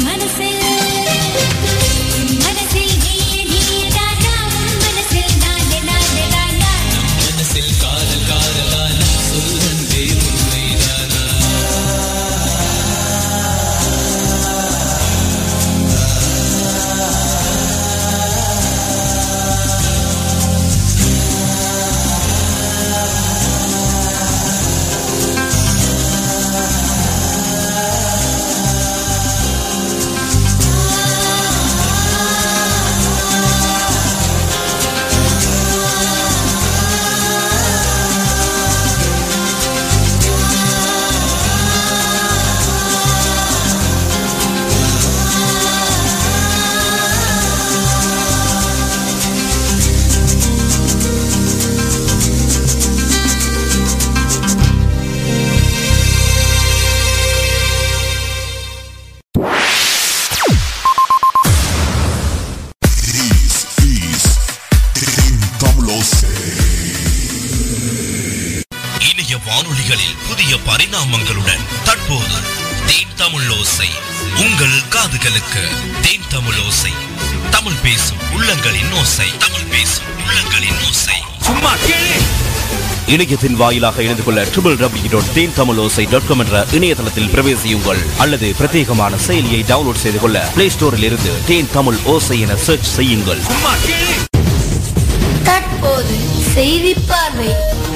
மனசில் மனசில் நீயே நீயே தானா உன் மனசில் நானே நானே தானா இணைய வானொலிகளில் புதிய பரிணாமங்களுடன் தற்போது தேன் தமிழ் ஓசை உங்கள் காதுகளுக்கு தேன் தமிழ் ஓசை தமிழ் பேசும் உள்ளங்களின் ஓசை தமிழ் பேசும் உள்ளங்களின் ஓசை சும்மா கேளு இணையத்தின் வாயிலாக இணைந்து கொள்ள ட்ரிபிள் டபிள்யூ டாட் தேன் தமிழ் ஓசை டாட் காம் என்ற இணையதளத்தில் பிரவேசியுங்கள் அல்லது பிரத்யேகமான செயலியை டவுன்லோட் செய்து கொள்ள பிளே ஸ்டோரில் இருந்து தேன் தமிழ் ஓசை என சர்ச் செய்யுங்கள் சும்மா கேளு தற்போது செய்தி பார்வை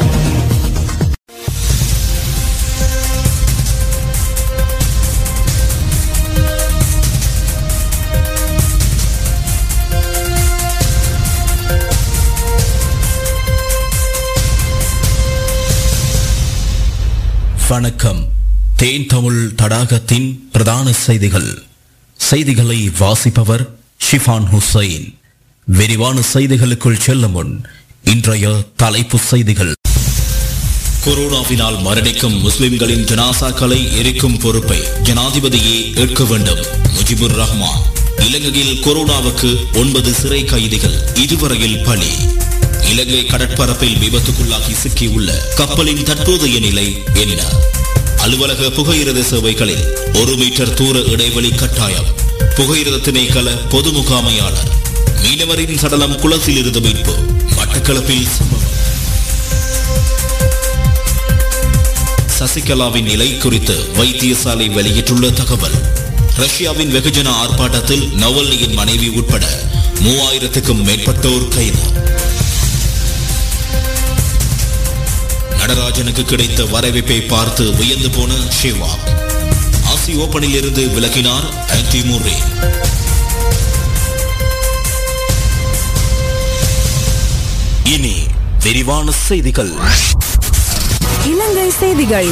வணக்கம் தேன் தமிழ் தடாகத்தின் பிரதான செய்திகள் செய்திகளை வாசிப்பவர் ஷிஃபான் ஹுசைன் விரிவான செய்திகளுக்குள் செல்ல முன் இன்றைய தலைப்பு செய்திகள் கொரோனாவினால் மரணிக்கும் முஸ்லிம்களின் ஜனாசாக்களை எரிக்கும் பொறுப்பை ஜனாதிபதியே ஏற்க வேண்டும் முஜிபுர் ரஹ்மான் இலங்கையில் கொரோனாவுக்கு ஒன்பது சிறை கைதிகள் இதுவரையில் பலி இலங்கை கடற்பரப்பில் விபத்துக்குள்ளாகி சிக்கியுள்ள கப்பலின் தற்போதைய நிலை என்ன அலுவலக புகையிரத சேவைகளில் ஒரு மீட்டர் தூர இடைவெளி கட்டாயம் புகையிரத திணைக்கள பொது முகாமையாளர் மீனவரின் சடலம் குளத்தில் இருந்து மீட்பு மட்டக்களப்பில் சம்பவம் சசிகலாவின் நிலை குறித்து வைத்தியசாலை வெளியிட்டுள்ள தகவல் ரஷ்யாவின் வெகுஜன ஆர்ப்பாட்டத்தில் நவல்னியின் மனைவி உட்பட மூவாயிரத்துக்கும் மேற்பட்டோர் கைது நடராஜனுக்கு கிடைத்த வரவேற்பை பார்த்து வியந்து போன ஷிவா ஆசி ஓபனில் இருந்து விலகினார் ஆன்டி மூரே இனி விரிவான செய்திகள் இலங்கை செய்திகள்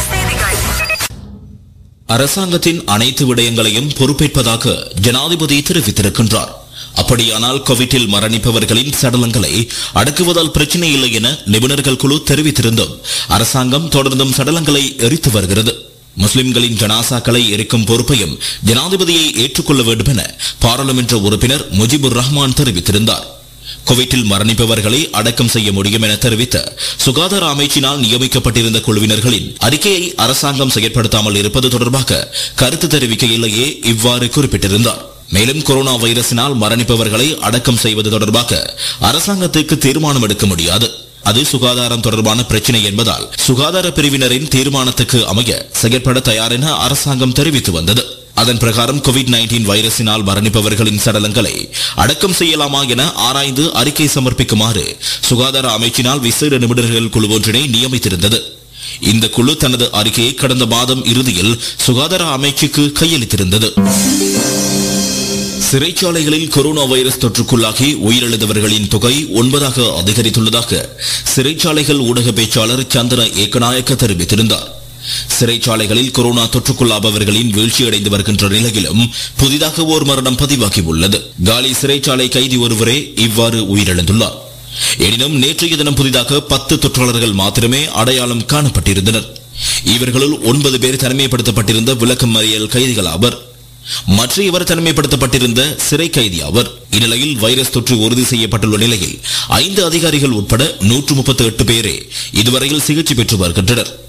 அரசாங்கத்தின் அனைத்து விடயங்களையும் பொறுப்பேற்பதாக ஜனாதிபதி தெரிவித்திருக்கின்றார் அப்படியானால் கோவிட்டில் மரணிப்பவர்களின் சடலங்களை அடக்குவதால் பிரச்சனை இல்லை என நிபுணர்கள் குழு தெரிவித்திருந்தும் அரசாங்கம் தொடர்ந்தும் சடலங்களை எரித்து வருகிறது முஸ்லிம்களின் ஜனாசாக்களை எரிக்கும் பொறுப்பையும் ஜனாதிபதியை ஏற்றுக்கொள்ள வேண்டும் என பாராளுமன்ற உறுப்பினர் முஜிபுர் ரஹ்மான் தெரிவித்திருந்தார் கோவிட்டில் மரணிப்பவர்களை அடக்கம் செய்ய முடியும் என தெரிவித்த சுகாதார அமைச்சினால் நியமிக்கப்பட்டிருந்த குழுவினர்களின் அறிக்கையை அரசாங்கம் செயற்படுத்தாமல் இருப்பது தொடர்பாக கருத்து தெரிவிக்கையிலேயே இவ்வாறு குறிப்பிட்டிருந்தார் மேலும் கொரோனா வைரஸினால் மரணிப்பவர்களை அடக்கம் செய்வது தொடர்பாக அரசாங்கத்திற்கு தீர்மானம் எடுக்க முடியாது அது சுகாதாரம் தொடர்பான பிரச்சினை என்பதால் சுகாதார பிரிவினரின் தீர்மானத்துக்கு அமைய செயற்பட தயார் என அரசாங்கம் தெரிவித்து வந்தது அதன் பிரகாரம் கோவிட் நைன்டீன் வைரஸினால் மரணிப்பவர்களின் சடலங்களை அடக்கம் செய்யலாமா என ஆராய்ந்து அறிக்கை சமர்ப்பிக்குமாறு சுகாதார அமைச்சினால் விசேட நிபுணர்கள் குழு ஒன்றினை நியமித்திருந்தது இந்த குழு தனது அறிக்கையை கடந்த மாதம் இறுதியில் சுகாதார அமைச்சுக்கு கையளித்திருந்தது சிறைச்சாலைகளில் கொரோனா வைரஸ் தொற்றுக்குள்ளாகி உயிரிழந்தவர்களின் தொகை ஒன்பதாக அதிகரித்துள்ளதாக சிறைச்சாலைகள் ஊடக பேச்சாளர் சந்திர ஏக்கநாயக்க தெரிவித்திருந்தார் சிறைச்சாலைகளில் கொரோனா தொற்றுக்குள்ளாபவர்களின் வீழ்ச்சியடைந்து வருகின்ற நிலையிலும் புதிதாக ஓர் மரணம் பதிவாகி உள்ளது காலி சிறைச்சாலை கைதி ஒருவரே இவ்வாறு உயிரிழந்துள்ளார் எனினும் நேற்றைய தினம் புதிதாக பத்து தொற்றாளர்கள் மாத்திரமே அடையாளம் காணப்பட்டிருந்தனர் இவர்களுள் ஒன்பது பேர் தனிமைப்படுத்தப்பட்டிருந்த விளக்கம் மறியல் கைதிகள் ஆவர் மற்ற இவர் தனிமைப்படுத்தப்பட்டிருந்த சிறை கைதி அவர் இந்நிலையில் வைரஸ் தொற்று உறுதி செய்யப்பட்டுள்ள நிலையில் ஐந்து அதிகாரிகள் உட்பட நூற்று முப்பத்தி எட்டு பேரே இதுவரையில் சிகிச்சை பெற்று வருகின்றனர்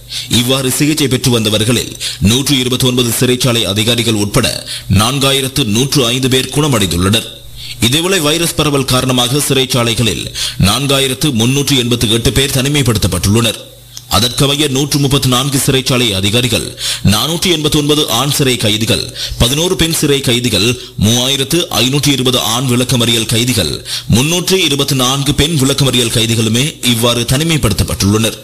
இவ்வாறு சிகிச்சை பெற்று வந்தவர்களில் நூற்று இருபத்தி ஒன்பது சிறைச்சாலை அதிகாரிகள் உட்பட நான்காயிரத்து நூற்று ஐந்து பேர் குணமடைந்துள்ளனர் இதேவேளை வைரஸ் பரவல் காரணமாக சிறைச்சாலைகளில் நான்காயிரத்து முன்னூற்று எண்பத்தி எட்டு பேர் தனிமைப்படுத்தப்பட்டுள்ளனர் அதற்கமைய நூற்று முப்பத்தி நான்கு சிறைச்சாலை அதிகாரிகள் நானூற்றி எண்பத்தி ஒன்பது ஆண் சிறை கைதிகள் பதினோரு பெண் சிறை கைதிகள் மூவாயிரத்து ஐநூற்றி இருபது ஆண் விளக்கமறியல் கைதிகள் முன்னூற்று இருபத்தி நான்கு பெண் விளக்கமறியல் கைதிகளுமே இவ்வாறு தனிமைப்படுத்தப்பட்டுள்ளனர்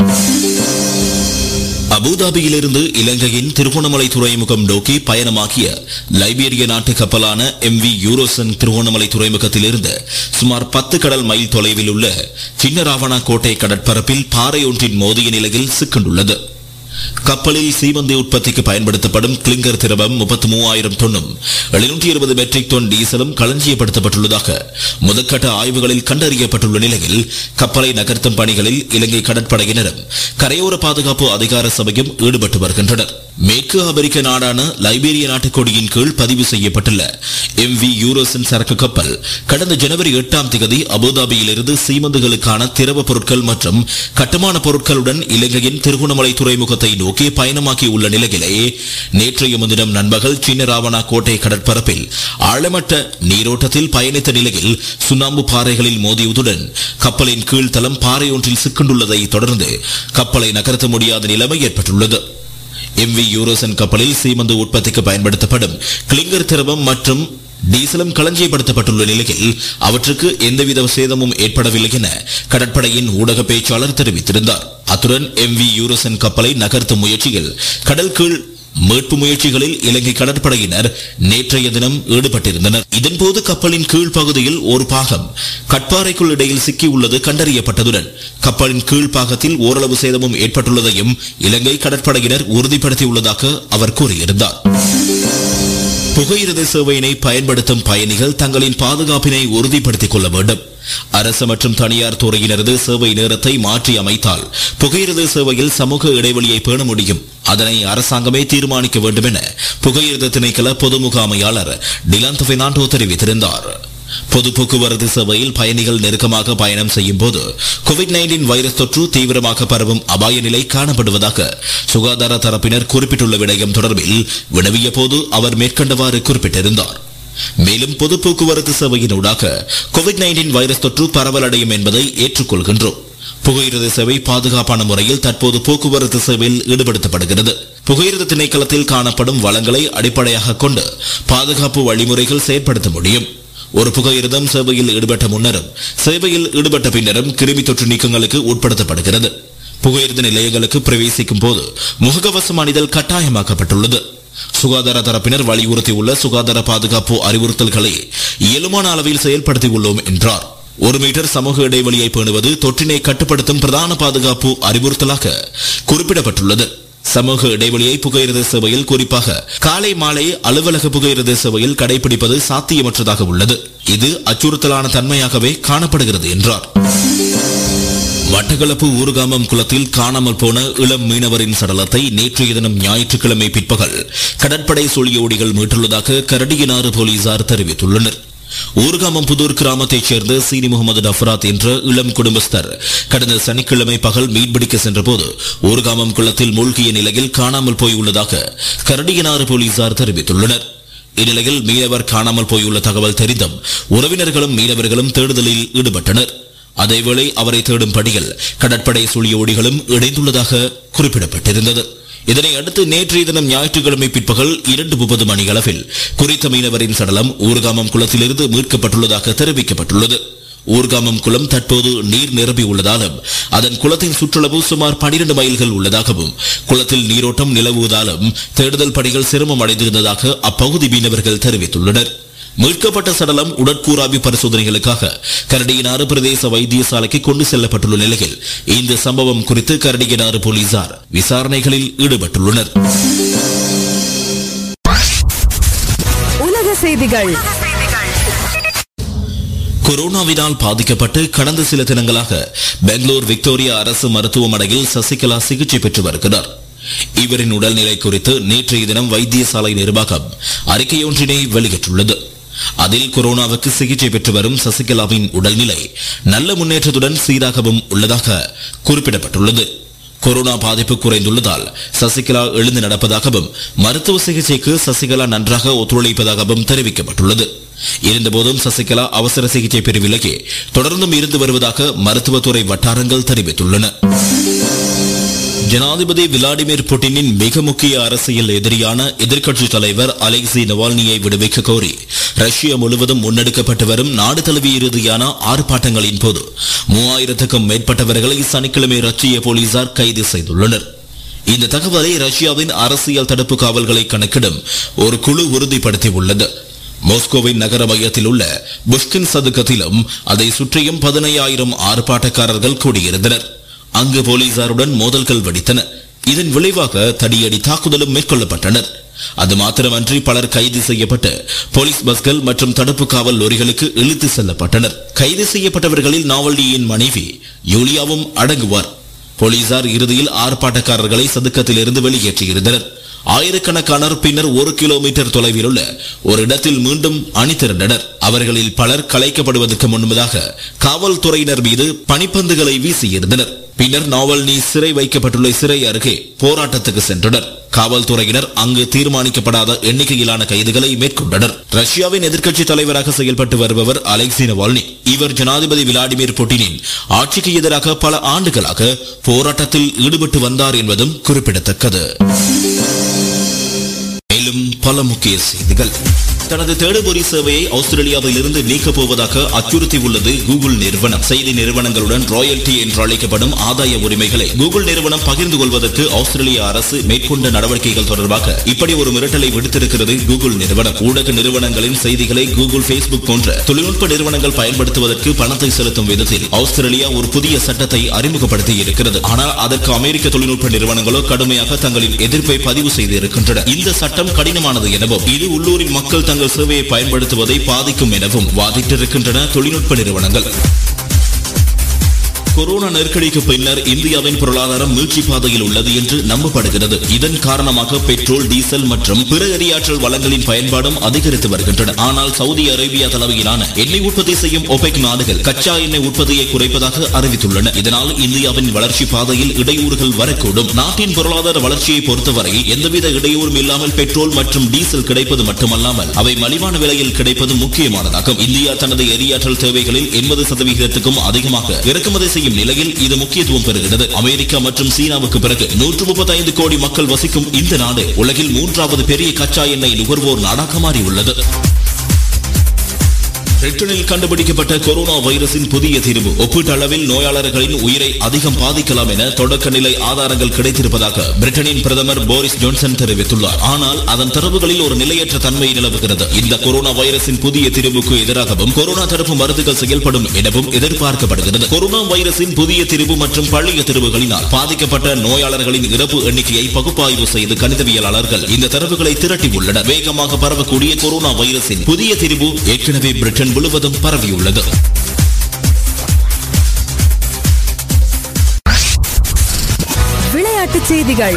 அபுதாபியிலிருந்து இலங்கையின் திருகோணமலை துறைமுகம் நோக்கி பயணமாகிய லைபீரிய நாட்டு கப்பலான எம் வி யூரோசன் திருகோணமலை துறைமுகத்திலிருந்து சுமார் பத்து கடல் மைல் தொலைவில் உள்ள சின்ன ராவணா கோட்டை கடற்பரப்பில் பாறை ஒன்றின் மோதிய நிலையில் சிக்கண்டுள்ளது கப்பலில் சீமந்தி உற்பத்திக்கு பயன்படுத்தப்படும் கிளிங்கர் திரவம் முப்பத்தி மூவாயிரம் தொன்னும் எழுநூற்றி இருபது மெட்ரிக் டன் டீசலும் களஞ்சியப்படுத்தப்பட்டுள்ளதாக முதற்கட்ட ஆய்வுகளில் கண்டறியப்பட்டுள்ள நிலையில் கப்பலை நகர்த்தும் பணிகளில் இலங்கை கடற்படையினரும் கரையோர பாதுகாப்பு அதிகார சபையும் ஈடுபட்டு வருகின்றனர் மேற்கு அமெரிக்க நாடான லைபீரிய நாட்டுக் கொடியின் கீழ் பதிவு செய்யப்பட்டுள்ள எம் வி யூரோசன் சரக்கு கப்பல் கடந்த ஜனவரி எட்டாம் தேதி அபுதாபியிலிருந்து சீமந்துகளுக்கான திரவ பொருட்கள் மற்றும் கட்டுமான பொருட்களுடன் இலங்கையின் திருகோணமலை துறைமுகத்தை நோக்கி பயணமாக்கி உள்ள நிலையிலேயே நேற்றைய முன்தினம் நண்பகல் சின்ன ராவணா கோட்டை கடற்பரப்பில் ஆழமட்ட நீரோட்டத்தில் பயணித்த நிலையில் சுண்ணாம்பு பாறைகளில் மோதியதுடன் கப்பலின் கீழ்த்தளம் பாறை ஒன்றில் சிக்கண்டுள்ளதை தொடர்ந்து கப்பலை நகர்த்த முடியாத நிலைமை ஏற்பட்டுள்ளது எம் வி யூரோசன் கப்பலில் சீமந்து உற்பத்திக்கு பயன்படுத்தப்படும் கிளிங்கர் திரவம் மற்றும் டீசலும் களஞ்சியப்படுத்தப்பட்டுள்ள நிலையில் அவற்றுக்கு எந்தவித சேதமும் ஏற்படவில்லை என கடற்படையின் ஊடக பேச்சாளர் தெரிவித்திருந்தார் அத்துடன் எம் வி யூரோசன் கப்பலை நகர்த்தும் முயற்சியில் கடல் கீழ் மீட்பு முயற்சிகளில் இலங்கை கடற்படையினர் நேற்றைய தினம் ஈடுபட்டிருந்தனர் இதன்போது கப்பலின் கீழ் பகுதியில் ஒரு பாகம் கட்பாறைக்குள் இடையில் சிக்கியுள்ளது கண்டறியப்பட்டதுடன் கப்பலின் கீழ் பாகத்தில் ஓரளவு சேதமும் ஏற்பட்டுள்ளதையும் இலங்கை கடற்படையினர் உறுதிப்படுத்தியுள்ளதாக அவர் கூறியிருந்தார் புகையிரத சேவையினை பயன்படுத்தும் பயணிகள் தங்களின் பாதுகாப்பினை உறுதிப்படுத்திக் கொள்ள வேண்டும் அரசு மற்றும் தனியார் துறையினரது சேவை நேரத்தை மாற்றி அமைத்தால் புகையிரத சேவையில் சமூக இடைவெளியை பேண முடியும் அதனை அரசாங்கமே தீர்மானிக்க வேண்டும் என புகையிரத திணைக்கள பொது முகாமையாளர் டிலாந்த் பெர்னாண்டோ தெரிவித்திருந்தார் பொது போக்குவரத்து சேவையில் பயணிகள் நெருக்கமாக பயணம் செய்யும் போது கோவிட் நைன்டீன் வைரஸ் தொற்று தீவிரமாக பரவும் அபாய நிலை காணப்படுவதாக சுகாதார தரப்பினர் குறிப்பிட்டுள்ள விடயம் தொடர்பில் வினவிய போது அவர் மேற்கண்டவாறு குறிப்பிட்டிருந்தார் மேலும் பொது போக்குவரத்து சேவையினூடாக கோவிட் நைன்டீன் வைரஸ் தொற்று பரவலடையும் என்பதை ஏற்றுக்கொள்கின்றோம் புகையிரத சேவை பாதுகாப்பான முறையில் தற்போது போக்குவரத்து சேவையில் ஈடுபடுத்தப்படுகிறது புகையிரத திணைக்களத்தில் காணப்படும் வளங்களை அடிப்படையாக கொண்டு பாதுகாப்பு வழிமுறைகள் செயற்படுத்த முடியும் ஒரு புகையிரதம் சேவையில் ஈடுபட்ட முன்னரும் சேவையில் ஈடுபட்ட பின்னரும் கிருமி தொற்று நீக்கங்களுக்கு உட்படுத்தப்படுகிறது புகையிரத நிலையங்களுக்கு பிரவேசிக்கும் போது முகக்கவசம் அணிதல் கட்டாயமாக்கப்பட்டுள்ளது சுகாதார தரப்பினர் வலியுறுத்தியுள்ள சுகாதார பாதுகாப்பு அறிவுறுத்தல்களை இயலுமான அளவில் செயல்படுத்தியுள்ளோம் என்றார் ஒரு மீட்டர் சமூக இடைவெளியை பேணுவது தொற்றினை கட்டுப்படுத்தும் பிரதான பாதுகாப்பு அறிவுறுத்தலாக குறிப்பிடப்பட்டுள்ளது சமூக இடைவெளியை புகையிரத சேவையில் குறிப்பாக காலை மாலை அலுவலக புகையிரத சேவையில் கடைபிடிப்பது சாத்தியமற்றதாக உள்ளது இது அச்சுறுத்தலான தன்மையாகவே காணப்படுகிறது என்றார் மட்டக்களப்பு ஊர்காமம் குளத்தில் காணாமல் போன இளம் மீனவரின் சடலத்தை நேற்றைய தினம் ஞாயிற்றுக்கிழமை பிற்பகல் கடற்படை சுழியோடிகள் மீட்டுள்ளதாக கரடியனாறு போலீசார் தெரிவித்துள்ளனர் ஊர்காமம் புதூர் கிராமத்தைச் சேர்ந்த சீனி முகமது டஃபராத் என்ற இளம் குடும்பஸ்தர் கடந்த சனிக்கிழமை பகல் மீன்பிடிக்க சென்றபோது ஊர்காமம் குளத்தில் மூழ்கிய நிலையில் காணாமல் போயுள்ளதாக கரடியனாறு போலீசார் தெரிவித்துள்ளனர் இந்நிலையில் மீனவர் காணாமல் போயுள்ள தகவல் தெரிந்தும் உறவினர்களும் மீனவர்களும் தேடுதலில் ஈடுபட்டனர் அதேவேளை அவரை தேடும் பணியில் கடற்படை சுழியோடிகளும் இணைந்துள்ளதாக குறிப்பிடப்பட்டிருந்தது இதனை அடுத்து நேற்றைய தினம் ஞாயிற்றுக்கிழமை பிற்பகல் இரண்டு முப்பது மணி அளவில் குறித்த மீனவரின் சடலம் ஊர்காமம் குளத்திலிருந்து மீட்கப்பட்டுள்ளதாக தெரிவிக்கப்பட்டுள்ளது ஊர்காமம் குளம் தற்போது நீர் நிரம்பி உள்ளதாலும் அதன் குளத்தின் சுற்றளவு சுமார் 12 மைல்கள் உள்ளதாகவும் குளத்தில் நீரோட்டம் நிலவுவதாலும் தேடுதல் பணிகள் சிரமம் அடைந்திருந்ததாக அப்பகுதி மீனவர்கள் தெரிவித்துள்ளனர் மீட்கப்பட்ட சடலம் உடற்கூறாவி பரிசோதனைகளுக்காக கரடியனாறு பிரதேச வைத்தியசாலைக்கு கொண்டு செல்லப்பட்டுள்ள நிலையில் இந்த சம்பவம் குறித்து கரடியனாறு போலீசார் விசாரணைகளில் ஈடுபட்டுள்ளனர் உலக செய்திகள் கொரோனாவினால் பாதிக்கப்பட்டு கடந்த சில தினங்களாக பெங்களூர் விக்டோரியா அரசு மருத்துவமனையில் சசிகலா சிகிச்சை பெற்று வருகிறார் இவரின் உடல்நிலை குறித்து நேற்றைய தினம் வைத்தியசாலை நிர்வாகம் அறிக்கையொன்றினை வெளியிட்டுள்ளது அதில் கொரோனாவுக்கு சிகிச்சை பெற்று வரும் சசிகலாவின் உடல்நிலை நல்ல முன்னேற்றத்துடன் சீராகவும் உள்ளதாக குறிப்பிடப்பட்டுள்ளது கொரோனா பாதிப்பு குறைந்துள்ளதால் சசிகலா எழுந்து நடப்பதாகவும் மருத்துவ சிகிச்சைக்கு சசிகலா நன்றாக ஒத்துழைப்பதாகவும் தெரிவிக்கப்பட்டுள்ளது இருந்தபோதும் சசிகலா அவசர சிகிச்சை பிரிவிலேயே தொடர்ந்தும் இருந்து வருவதாக மருத்துவத்துறை வட்டாரங்கள் தெரிவித்துள்ளன ஜனாதிபதி விளாடிமிர் புட்டினின் மிக முக்கிய அரசியல் எதிரியான எதிர்க்கட்சி தலைவர் அலெக்சி நவால்னியை விடுவிக்க கோரி ரஷ்யா முழுவதும் முன்னெடுக்கப்பட்டு வரும் நாடு தழுவிய இறுதியான ஆர்ப்பாட்டங்களின் போது மூவாயிரத்துக்கும் மேற்பட்டவர்களை சனிக்கிழமை ரஷ்ய போலீசார் கைது செய்துள்ளனர் இந்த தகவலை ரஷ்யாவின் அரசியல் தடுப்பு காவல்களை கணக்கிடும் ஒரு குழு உறுதிப்படுத்தியுள்ளது மாஸ்கோவின் நகர மையத்தில் உள்ள புஷ்கின் சதுக்கத்திலும் அதை சுற்றியும் பதினையாயிரம் ஆர்ப்பாட்டக்காரர்கள் கூடியிருந்தனர் அங்கு போலீசாருடன் மோதல்கள் வெடித்தன இதன் விளைவாக தடியடி தாக்குதலும் மேற்கொள்ளப்பட்டனர் அது மாத்திரமன்றி பலர் கைது செய்யப்பட்டு போலீஸ் பஸ்கள் மற்றும் தடுப்பு காவல் லொரிகளுக்கு இழுத்து செல்லப்பட்டனர் கைது செய்யப்பட்டவர்களில் நாவல்டியின் மனைவி யூலியாவும் அடங்குவார் போலீசார் இறுதியில் ஆர்ப்பாட்டக்காரர்களை சதுக்கத்திலிருந்து வெளியேற்றியிருந்தனர் ஆயிரக்கணக்கானோர் பின்னர் ஒரு கிலோமீட்டர் தொலைவில் உள்ள ஒரு இடத்தில் மீண்டும் அணி திரண்டனர் அவர்களில் பலர் கலைக்கப்படுவதற்கு முன்பதாக காவல்துறையினர் மீது பனிப்பந்துகளை வீசியிருந்தனர் பின்னர் நாவல்னி சிறை வைக்கப்பட்டுள்ள சிறை அருகே போராட்டத்துக்கு சென்றனர் காவல்துறையினர் அங்கு தீர்மானிக்கப்படாத எண்ணிக்கையிலான கைதுகளை மேற்கொண்டனர் ரஷ்யாவின் எதிர்க்கட்சி தலைவராக செயல்பட்டு வருபவர் அலெக்சி நவால்னி இவர் ஜனாதிபதி விளாடிமிர் புட்டினின் ஆட்சிக்கு எதிராக பல ஆண்டுகளாக போராட்டத்தில் ஈடுபட்டு வந்தார் என்பதும் குறிப்பிடத்தக்கது மேலும் பல முக்கிய செய்திகள் தனது தேடுபொறி சேவையை ஆஸ்திரேலியாவில் இருந்து நீக்கப் போவதாக அச்சுறுத்தியுள்ளது கூகுள் நிறுவனம் செய்தி நிறுவனங்களுடன் ராயல்டி என்று அழைக்கப்படும் ஆதாய உரிமைகளை கூகுள் நிறுவனம் பகிர்ந்து கொள்வதற்கு ஆஸ்திரேலிய அரசு மேற்கொண்ட நடவடிக்கைகள் தொடர்பாக இப்படி ஒரு மிரட்டலை விடுத்திருக்கிறது கூகுள் நிறுவனம் ஊடக நிறுவனங்களின் செய்திகளை கூகுள் பேஸ்புக் போன்ற தொழில்நுட்ப நிறுவனங்கள் பயன்படுத்துவதற்கு பணத்தை செலுத்தும் விதத்தில் ஆஸ்திரேலியா ஒரு புதிய சட்டத்தை அறிமுகப்படுத்தி இருக்கிறது ஆனால் அதற்கு அமெரிக்க தொழில்நுட்ப நிறுவனங்களோ கடுமையாக தங்களின் எதிர்ப்பை பதிவு செய்திருக்கின்றன இந்த சட்டம் கடினமானது எனவும் இது உள்ளூரின் மக்கள் தங்கள் சேவையை பயன்படுத்துவதை பாதிக்கும் எனவும் வாதிட்டிருக்கின்றன தொழில்நுட்ப நிறுவனங்கள் கொரோனா நெருக்கடிக்கு பின்னர் இந்தியாவின் பொருளாதாரம் மீழ்ச்சி பாதையில் உள்ளது என்று நம்பப்படுகிறது இதன் காரணமாக பெட்ரோல் டீசல் மற்றும் பிற எரியாற்றல் வளங்களின் பயன்பாடும் அதிகரித்து வருகின்றன ஆனால் சவுதி அரேபியா தலைமையிலான எண்ணெய் உற்பத்தி செய்யும் ஒபெக் நாடுகள் கச்சா எண்ணெய் உற்பத்தியை குறைப்பதாக அறிவித்துள்ளன இதனால் இந்தியாவின் வளர்ச்சி பாதையில் இடையூறுகள் வரக்கூடும் நாட்டின் பொருளாதார வளர்ச்சியை பொறுத்தவரை எந்தவித இடையூறும் இல்லாமல் பெட்ரோல் மற்றும் டீசல் கிடைப்பது மட்டுமல்லாமல் அவை மலிவான விலையில் கிடைப்பது முக்கியமானதாகும் இந்தியா தனது எரியாற்றல் தேவைகளில் எண்பது சதவிகிதத்துக்கும் அதிகமாக இறக்குமதி செய்யும் நிலையில் இது முக்கியத்துவம் பெறுகிறது அமெரிக்கா மற்றும் சீனாவுக்கு பிறகு நூற்று முப்பத்தைந்து கோடி மக்கள் வசிக்கும் இந்த நாடு உலகில் மூன்றாவது பெரிய கச்சா எண்ணெய் நுகர்வோர் நாடாக மாறியுள்ளது பிரிட்டனில் கண்டுபிடிக்கப்பட்ட கொரோனா வைரஸின் புதிய தீர்வு ஒப்பீட்டளவில் நோயாளர்களின் உயிரை அதிகம் பாதிக்கலாம் என தொடக்க நிலை ஆதாரங்கள் கிடைத்திருப்பதாக பிரிட்டனின் பிரதமர் போரிஸ் ஜான்சன் தெரிவித்துள்ளார் ஆனால் அதன் தரவுகளில் ஒரு நிலையற்ற தன்மை நிலவுகிறது இந்த கொரோனா வைரஸின் புதிய திரிவுக்கு எதிராகவும் கொரோனா தடுப்பு மருந்துகள் செயல்படும் எனவும் எதிர்பார்க்கப்படுகிறது கொரோனா வைரஸின் புதிய திரிவு மற்றும் பழைய திரிவுகளினால் பாதிக்கப்பட்ட நோயாளர்களின் இறப்பு எண்ணிக்கையை பகுப்பாய்வு செய்து கணிதவியலாளர்கள் இந்த தரவுகளை திரட்டியுள்ளனர் வேகமாக பரவக்கூடிய கொரோனா வைரஸின் புதிய திரிவு ஏற்கனவே பிரிட்டன் முழுவதும் பரவியுள்ளது விளையாட்டுச் செய்திகள்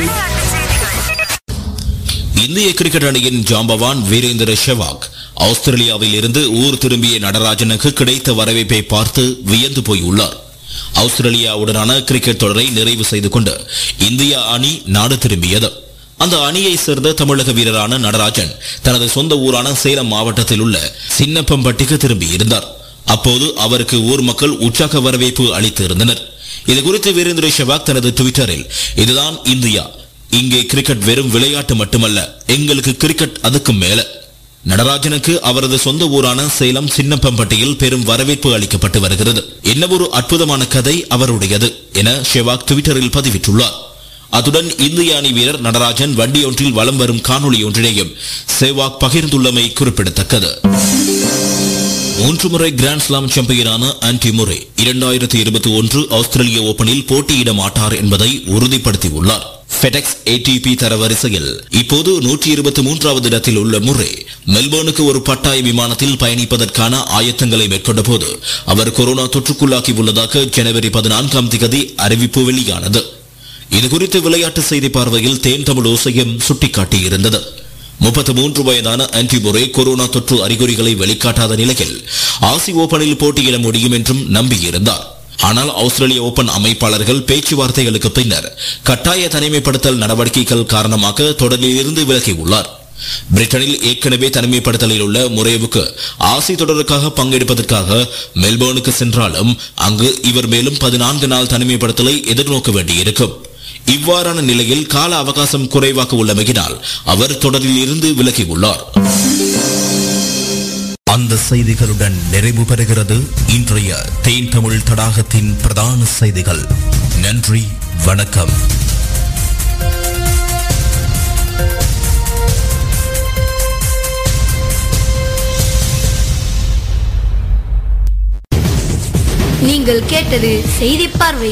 இந்திய கிரிக்கெட் அணியின் ஜாம்பவான் வீரேந்திர ஷெவாக் ஆஸ்திரேலியாவில் இருந்து ஊர் திரும்பிய நடராஜனுக்கு கிடைத்த வரவேற்பை பார்த்து வியந்து போயுள்ளார் ஆஸ்திரேலியாவுடனான கிரிக்கெட் தொடரை நிறைவு செய்து கொண்டு இந்திய அணி நாடு திரும்பியது அந்த அணியை சேர்ந்த தமிழக வீரரான நடராஜன் தனது சொந்த ஊரான சேலம் மாவட்டத்தில் உள்ள சின்னப்பம்பட்டிக்கு திரும்பியிருந்தார் அப்போது அவருக்கு ஊர் மக்கள் உற்சாக வரவேற்பு அளித்து இருந்தனர் இது குறித்து வீரேந்திர ஷெவாக் தனது ட்விட்டரில் இதுதான் இந்தியா இங்கே கிரிக்கெட் வெறும் விளையாட்டு மட்டுமல்ல எங்களுக்கு கிரிக்கெட் அதுக்கும் மேல நடராஜனுக்கு அவரது சொந்த ஊரான சேலம் சின்னப்பம்பட்டியில் பெரும் வரவேற்பு அளிக்கப்பட்டு வருகிறது என்ன ஒரு அற்புதமான கதை அவருடையது என ஷெவாக் ட்விட்டரில் பதிவிட்டுள்ளார் அத்துடன் இந்திய அணி வீரர் நடராஜன் வண்டியொன்றில் வலம் வரும் காணொளி ஒன்றினையும் சேவாக் பகிர்ந்துள்ளமை குறிப்பிடத்தக்கது மூன்று முறை கிராண்ட் ஸ்லாம் சாம்பியனான ஆன்டி முறை இரண்டாயிரத்தி இருபத்தி ஒன்று ஆஸ்திரேலிய ஓபனில் போட்டியிட மாட்டார் என்பதை உறுதிப்படுத்தியுள்ளார் FedEx ATP தரவரிசையில் இப்போது நூற்றி இருபத்தி மூன்றாவது இடத்தில் உள்ள முறை மெல்போர்னுக்கு ஒரு பட்டாய விமானத்தில் பயணிப்பதற்கான ஆயத்தங்களை மேற்கொண்ட போது அவர் கொரோனா தொற்றுக்குள்ளாகி உள்ளதாக ஜனவரி பதினான்காம் திகதி அறிவிப்பு வெளியானது இது குறித்து விளையாட்டு செய்தி பார்வையில் தேன் தமிழ் ஓசையும் சுட்டிக்காட்டியிருந்தது முப்பத்தி மூன்று வயதான ஆன்டிபோரே கொரோனா தொற்று அறிகுறிகளை வெளிக்காட்டாத நிலையில் ஆசி ஓபனில் போட்டியிட முடியும் என்றும் நம்பியிருந்தார் ஆனால் ஆஸ்திரேலிய ஓபன் அமைப்பாளர்கள் பேச்சுவார்த்தைகளுக்கு பின்னர் கட்டாய தனிமைப்படுத்தல் நடவடிக்கைகள் காரணமாக தொடரில் இருந்து விலகியுள்ளார் பிரிட்டனில் ஏற்கனவே தனிமைப்படுத்தலில் உள்ள முறைவுக்கு ஆசி தொடருக்காக பங்கெடுப்பதற்காக மெல்போர்னுக்கு சென்றாலும் அங்கு இவர் மேலும் பதினான்கு நாள் தனிமைப்படுத்தலை எதிர்நோக்க வேண்டியிருக்கும் இவ்வாறான நிலையில் கால அவகாசம் குறைவாக உள்ளமையினால் அவர் தொடரில் இருந்து விலகியுள்ளார் அந்த செய்திகளுடன் நிறைவு பெறுகிறது இன்றைய தேன் தமிழ் தடாகத்தின் பிரதான செய்திகள் நன்றி வணக்கம் நீங்கள் கேட்டது செய்தி பார்வை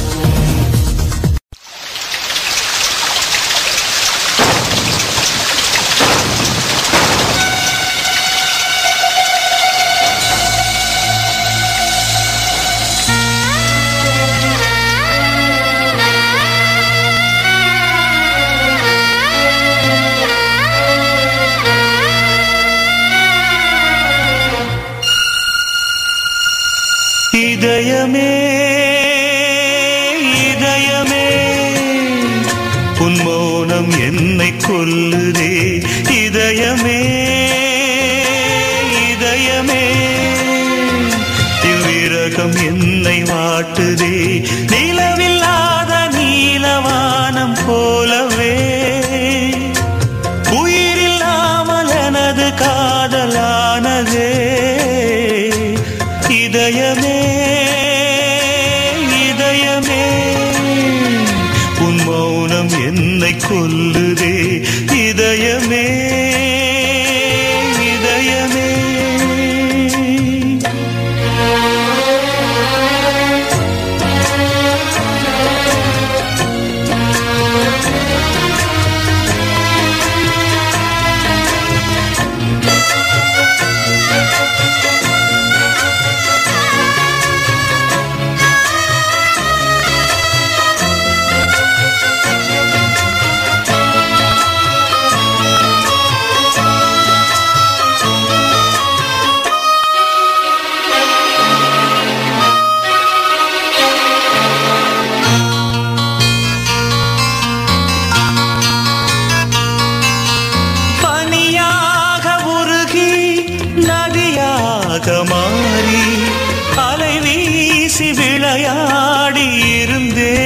இதயமே இதயமே உன் மௌனம் என்னை கொல்லுதே இதயமே இதயமே இவ்விரகம் என்னை வாட்டுதே நிலவில்லாத நீலவானம் போலவே உயிரில்லாமல் எனது காதலானதே இதயமே இதயமே உன் மௌனம் என்னை கொல்லுதே இதயமே இதயமே பனியாக உருகி நதியாக மாறி அலை வீசி விளையாடி இருந்தே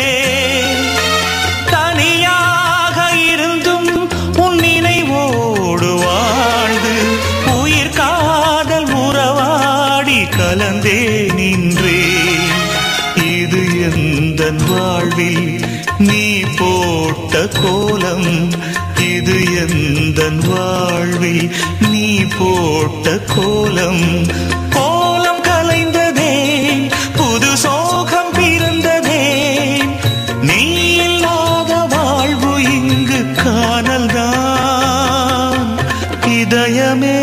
தனியாக இருந்தும் உன் நினைவோடு வாழ்ந்து உயிர் காதல் உறவாடி கலந்தே நின்றே இது எந்த வாழ்வில் நீ போட்ட கோலம் இது எந்த வாழ்வில் நீ போட்ட கோலம் கோலம் கலைந்ததே புது சோகம் பிறந்ததே நீ இல்லாத வாழ்வு இங்கு காணல்தான் இதயமே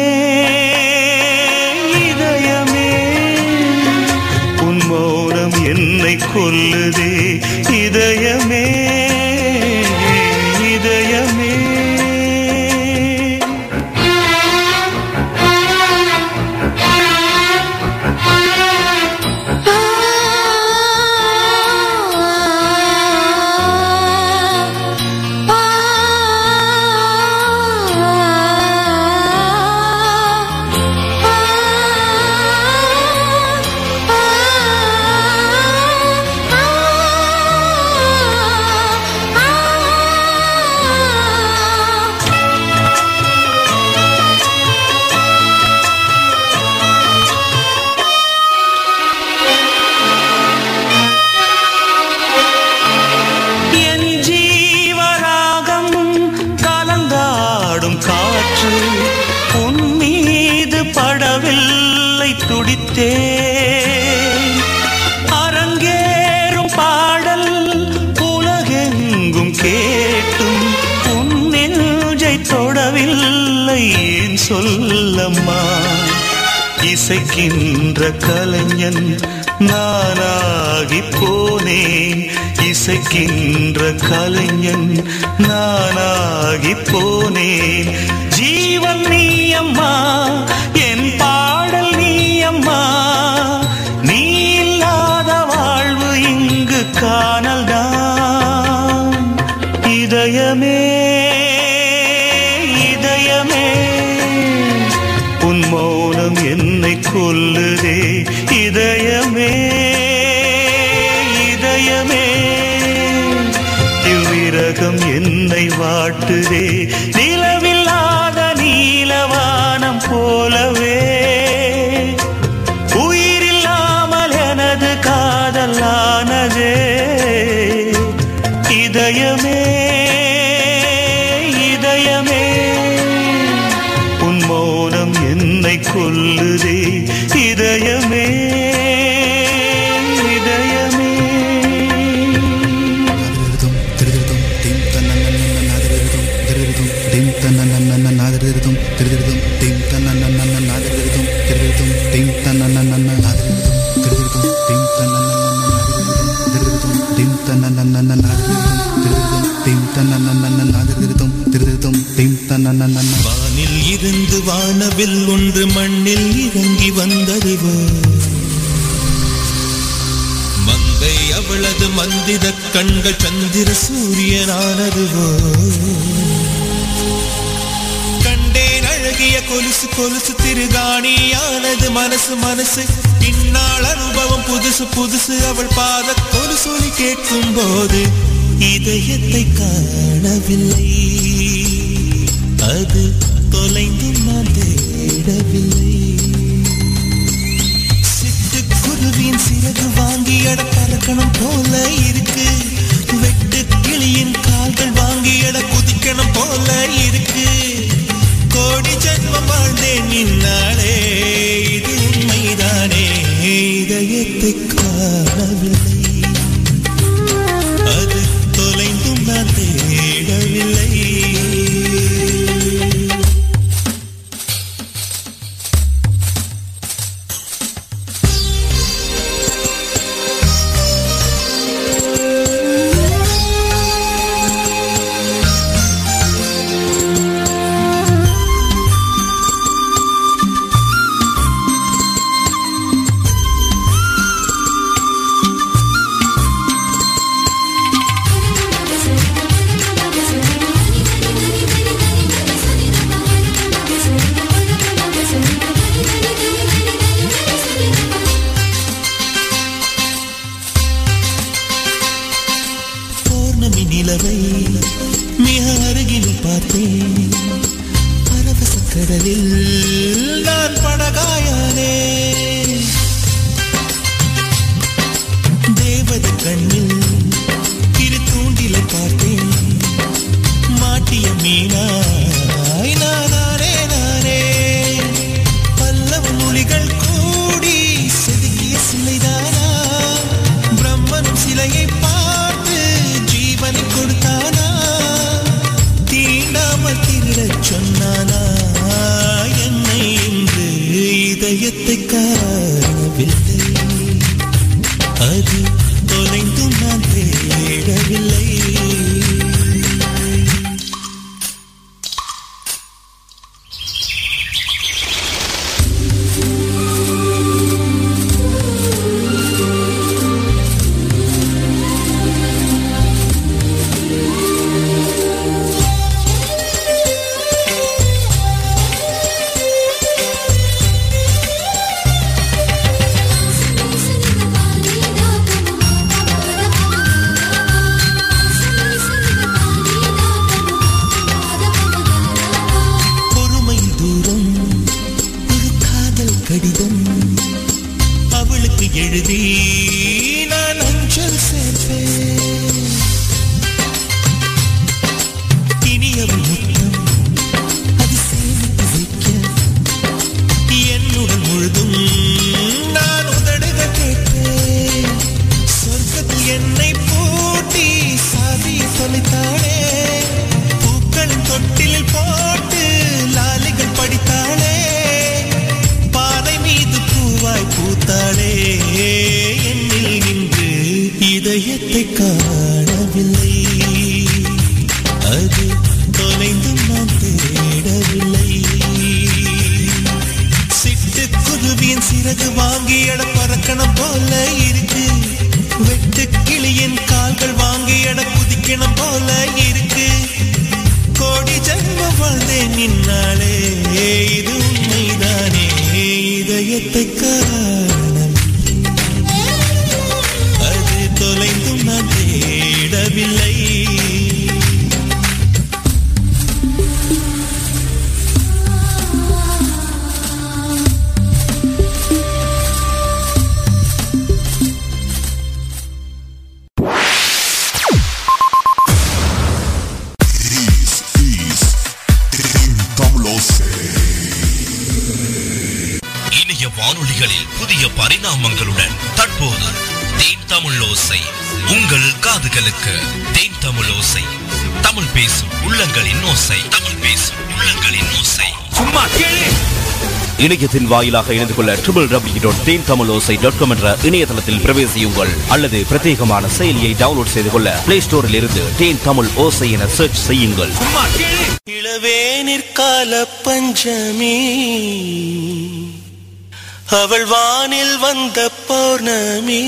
இதயமே உன் மௌனம் என்னை கொல்லுதே இதயமே இதயமே என் ஜீவராகம் கலந்தாடும் காற்று உன் மீது படவில்லை துடித்தே அரங்கேறும் பாடல் உலகெங்கும் கேட்டும் உன் நெஞ்சை தொடவில்லை ஏன் சொல்லம்மா இசைக்கின்ற கலைஞன் நானாகி போனேன் இசைக்கின்ற கலைஞன் நானாகி போனேன் ஜீவன் நீ அம்மா என் பாடல் நீ அம்மா நீ இல்லாத உன் மௌனம் என்னை கொல்லுதே இதயமே இதயமே இவ்விரகம் என்னை வாட்டுதே நிலவில்லாத நீலவானம் போலவே உயிரில்லாமல் எனது காதலானதே இதயமே இதயமே உன் மௌனம் என்னை கொல்லுதே இதயமே இதயமே வானில் இருந்து வானவில் ஒன்று மண்ணில் இறங்கி வந்ததுவோ மங்கை அவளது மந்திர கண்கள் சந்திர சூரியனானதுவோ கண்டேன் அழகிய கொலுசு கொலுசு திருகாணியானது மனசு மனசு பின்னாள் அனுபவம் புதுசு புதுசு அவள் பாத கொலுசொலி கேட்கும் போது இதயத்தை காணவில்லை அது தொலைந்து நான் தேடவில்லை சிட்டுக்குருவின் சிறகு வாங்கி எட பறக்கணும் போல இருக்கு வெட்டு கிளியின் கால்கள் வாங்கி எட குதிக்கணும் போல இருக்கு கோடி ஜன்மம் வாழ்ந்தேன் நின்னாலே இது உண்மைதானே இதயத்தை காணவில்லை அது தொலைந்தும் நான் தேடவில்லை பௌர்ணமி நிலவை மிக அருகில் பார்த்தேன் பரவச கடலில் நான் படகாயானே தேவத கண்ணில் திரு தூண்டிலை பார்த்தேன் மாட்டிய மீனாய் நானே நானே பல்லவ மொழிகள் கூடி செதுக்கிய சிலைதானா பிரம்மனும் சிலையை பார்த்து ஜீவனை கொடுத்தானா தீண்டாமல் திருடச் சொன்னானா என்னை இன்று இதயத்தை காணவில்லை அது தொலைந்தும் நான் தேடவில்லை பொறுமை தூரம் ஒரு காதல் கடிதம் அவளுக்கு எழுதி நான் அஞ்சல் சேர்ப்பேன் இனியவள் முத்தம் அது சேமித்து வைக்க என்னுடன் முழுதும் நான் உதடுக கேட்பேன் சொர்க்கத்தில் என்னை பூட்டி சாதியை தொலைத்தாளே பூக்களின் தொட்டிலில் போட்டு லாலிகள் படித்தாளே பாதை மீது பூவாய் பூத்தாளே என்னில் இன்று இதயத்தை காணவில்லை அது தொலைந்தும் நான் தேடவில்லை சிட்டுக்குருவியின் சிறகு வாங்கி எட பறக்கணும் போல இருக்கு வெட்டு கிளியின் கால்கள் வாங்கி எட குதிக்கணும் போல இருக்கு கோடி ஜன்மம் வாழ்ந்தேன் நின்னாலே இது உண்மைதானே இணைய வானொலிகளில் புதிய பரிணாமங்களுடன் தற்போது தேன் தமிழ் ஓசை உங்கள் காதுகளுக்கு தேன் தமிழ் ஓசை தமிழ் பேசும் உள்ளங்களின் ஓசை தமிழ் பேசும் உள்ளங்களின் ஓசை சும்மா கேளு இணையத்தின் வாயிலாக இணைந்து கொள்ள ட்ரிபிள் டபிள்யூ டாட் தேன் தமிழ் ஓசை டாட் காம் என்ற இணையதளத்தில் பிரவேசியுங்கள் அல்லது பிரத்யேகமான செயலியை டவுன்லோட் செய்து கொள்ள பிளே ஸ்டோரில் இருந்து தேன் தமிழ் ஓசை என சர்ச் செய்யுங்கள் இளவேனிற்கால பஞ்சமி அவள் வானில் வந்த பௌர்ணமி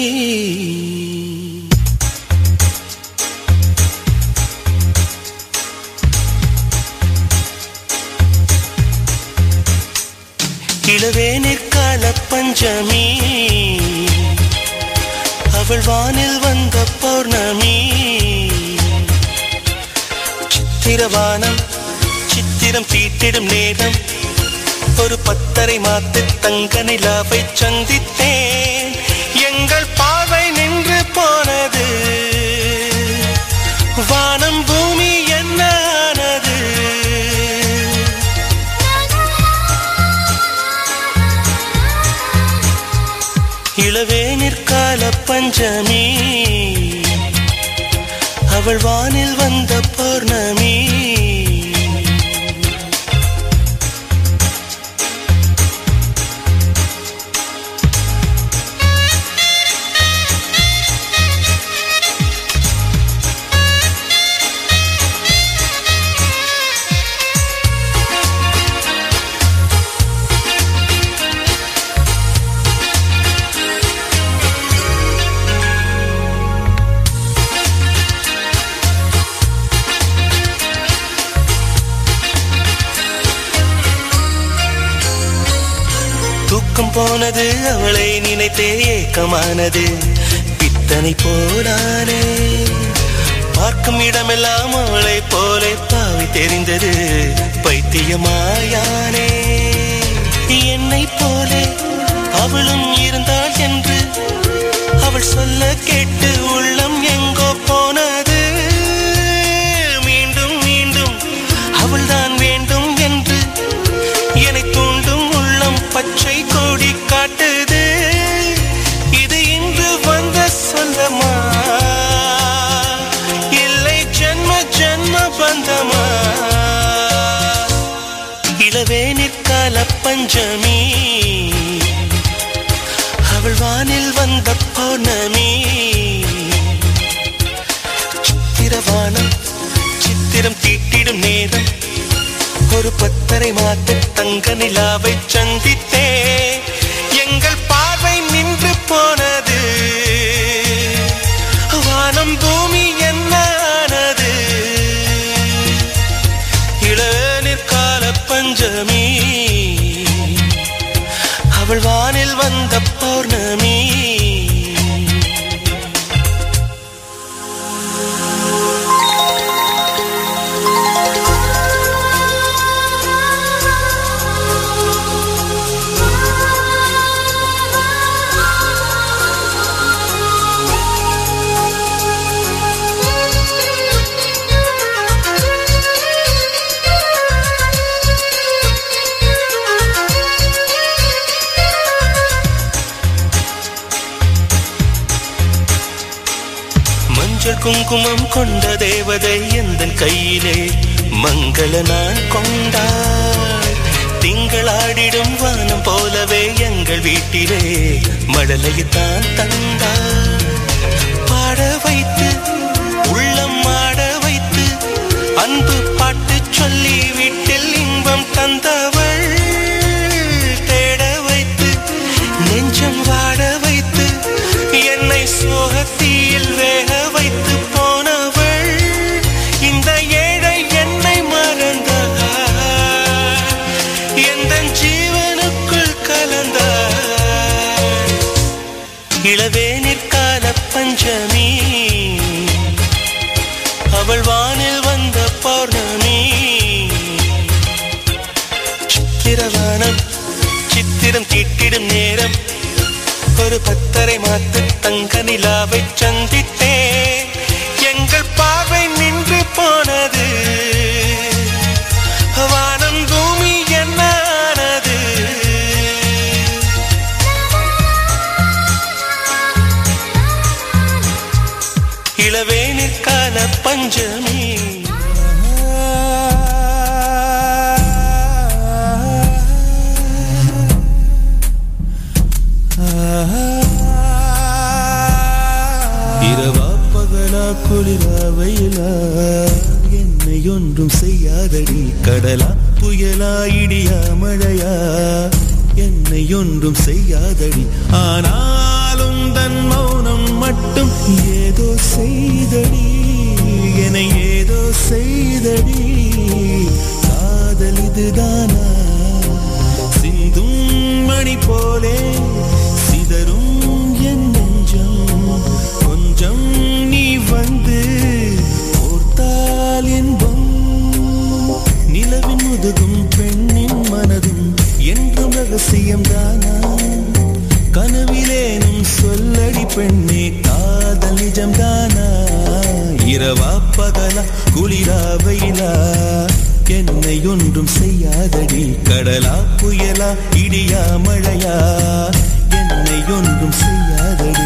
இளவேனிற்கால பஞ்சமி அவள் வானில் வந்த பௌர்ணமி சித்திரவானம் சித்திரம் தீட்டிடும் நேரம் ஒரு பத்தரை மாத்து தங்க நிலாவை சந்தித்தேன் எங்கள் பார்வை நின்று போனது வானம் பூமி என்ன ஆனது இளவேனிற்கால பஞ்சமி அவள் வானில் வந்த பௌர்ணமி தூக்கம் போனது அவளை நினைத்தே ஏக்கமானது பித்தனை போனானே பார்க்கும் இடமெல்லாம் அவளை போல பாவி தெரிந்தது பைத்தியமாயானே என்னை போலே அவளும் இருந்தாள் என்று அவள் சொல்ல கேட்டு உள்ளம் எங்கோ போனது மீண்டும் மீண்டும் அவள்தான் வேண்டும் என்று என்னை தூண்டும் உள்ளம் பச்சை கொடி காட்டுது இது இன்று வந்த சொல்லமா இல்லை ஜென்ம ஜென்ம பந்தமா இளவேனிற்கால பஞ்சமி அவள் வானில் வந்த பௌர்ணமி சித்திரவானம் சித்திரம் தீட்டிடும் நேரம் ஒரு பத்தரை மாத்து தங்க நிலாவை சந்தித்தே எங்கள் பார்வை நின்று போனது வானம் பூமி என்ன ஆனது இளநிற்கால பஞ்சமி அவள் வானில் வந்த பௌர்ணமி மஞ்சள் குங்குமம் கொண்ட தேவதை எந்த கையிலே மங்கள நான் கொண்டாள் திங்களாடிடும் வானம் போலவே எங்கள் வீட்டிலே மழலையைத்தான் தந்தாள் பாட வைத்து உள்ளம் ஆட வைத்து அன்பு பாட்டு சொல்லி வீட்டில் இன்பம் தந்தவள் தேட வைத்து நெஞ்சம் வாட வைத்து என்னை சோகத்தீயில் வேக வைத்து போனவள் இந்த ஏழை என்னை மறந்தாள் எந்த ஜீவனுக்குள் கலந்தாள் இளவேனிற்கால பஞ்சமி அவள் வானில் வந்த பௌர்ணமி சித்திரவானம் சித்திரம் தீட்டிடும் நேரம் ஒரு பத்தரை மாத்து தங்க நிலாவை சந்தித்தே எங்கள் பார்வை நின்று போனது வானம் பூமி என்ன ஆனது பஞ்சமே இரவா பகலா குளிரா வெயிலா என்னை ஒன்றும் செய்யாதடி கடலா புயலா இடியா மழையா என்னை ஒன்றும் செய்யாதடி ஆனாலும் தன் மௌனம் மட்டும் ஏதோ செய்தடி என்னை ஏதோ செய்தடி காதல் இதுதானா சிந்தும் மணி போலே சிதறும் என் நெஞ்சம் கொஞ்சம் நீ வந்து ஓர்த்தால் என்பம் நிலவின் முதுகும் பெண்ணின் மனதும் என்றும் ரகசியம் தானா கனவிலேனும் சொல்லடி பெண்ணே காதல் நிஜம் தானா இரவா பகலா குளிரா வெயிலா என்னை ஒன்றும் செய்யாதடி கடலா புயலா இடியா மழையா என்னை ஒன்றும் செய்யாதடி